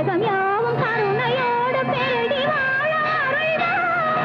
உலகம் யாவும் கருணையோடு பெருகி வாழ அருள்வாய்.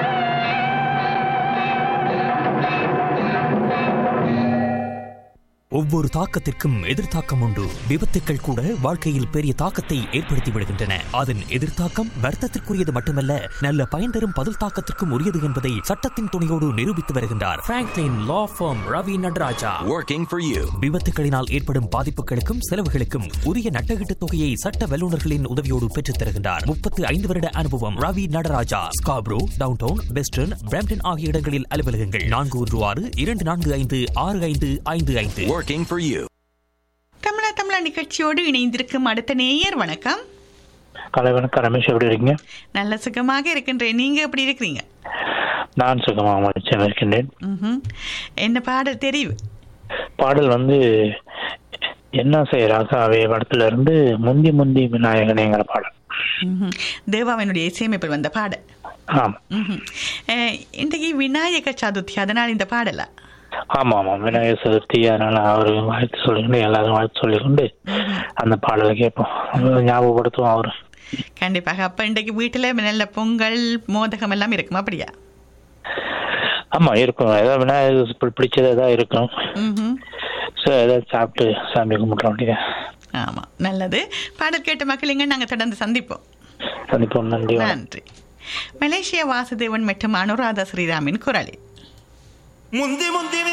ஒவ்வொரு தாக்கத்திற்கும் எதிர்த்தாக்கம் உண்டு விபத்துக்கள் கூட வாழ்க்கையில் பெரிய தாக்கத்தை ஏற்படுத்தி விடுகின்றன அதன் எதிர்த்தாக்கம் வர்த்தத்திற்குரியது மட்டுமல்ல நல்ல பயன் தரும் பதில் தாக்கத்திற்கும் உரியது என்பதை சட்டத்தின் துணையோடு நிரூபித்து வருகின்றார் Franklin law firm Ravi Nataraja Working for you. விபத்துகளினால் ஏற்படும் பாதிப்புகளுக்கும் செலவுகளுக்கும் உரிய நட்டகீட்டு தொகையை சட்ட வல்லுநர்களின் உதவியோடு பெற்றுத் தருகின்றார் முப்பத்து ஐந்து வருட அனுபவம் Ravi Nataraja Scarborough downtown western Brampton ஆகிய இடங்களில் அலுவலகங்கள் நான்கு ஒன்று ஆறு இரண்டு நான்கு ஐந்து ஆறு ஐந்து ஐந்து ஐந்து Working for you. தமிழா தமிழா நிகழ்ச்சியோடு இணைந்திருக்கும் அடுத்த நேயர் வணக்கம் காலை வணக்கம் ரமேஷ் எப்படி இருக்கீங்க நல்ல சுகமாக இருக்கின்றேன் நீங்க எப்படி இருக்கிறீங்க நான் சுகமாக மகிழ்ச்சியாக இருக்கின்றேன் ம்ஹும். என்ன பாடல் தெரிவு பாடல் வந்து என்ன செய்யறாங்க அவைய படத்துல இருந்து முந்தி முந்தி விநாயகனேங்கிற பாடல் ம்ஹும். தேவாவினுடைய இசையமைப்பில் வந்த பாடல் ஆமா ம்ஹும். அஹ், இன்றைக்கு விநாயக சதுர்த்தி அதனால் இந்த பாடலா ஆமா ஆமா விநாயகர் சதுர்த்தி அதனால அவருக்கு வாழ்த்து சொல்லிக்கொண்டு எல்லாரும் வாழ்த்து சொல்லிக்கொண்டு அந்த பாடலை கேட்போம் அவரை ஞாபகப்படுத்துவோம் அவரு கண்டிப்பாக அப்ப இன்றைக்கு வீட்டுல நல்ல பொங்கல் மோதகம் எல்லாம் இருக்கும் அப்படியா ஆமா இருக்கும் ஏதாவது விநாயகர் பி- பிடிச்சது ஏதாவது இருக்கும் ம்ஹும். ஸோ ஏதாவது சாப்பிட்டு சாமி கும்பிட வேண்டியது ஆமா நல்லது பாடல் கேட்ட மக்களுங்க நாங்க தொடர்ந்து சந்திப்போம் சந்திப்போம் நன்றி வணக்கம். நன்றி மலேசிய வாசுதேவன் மற்றும் அனுராதா ஸ்ரீராமின் குரலில் முந்தி முந்தி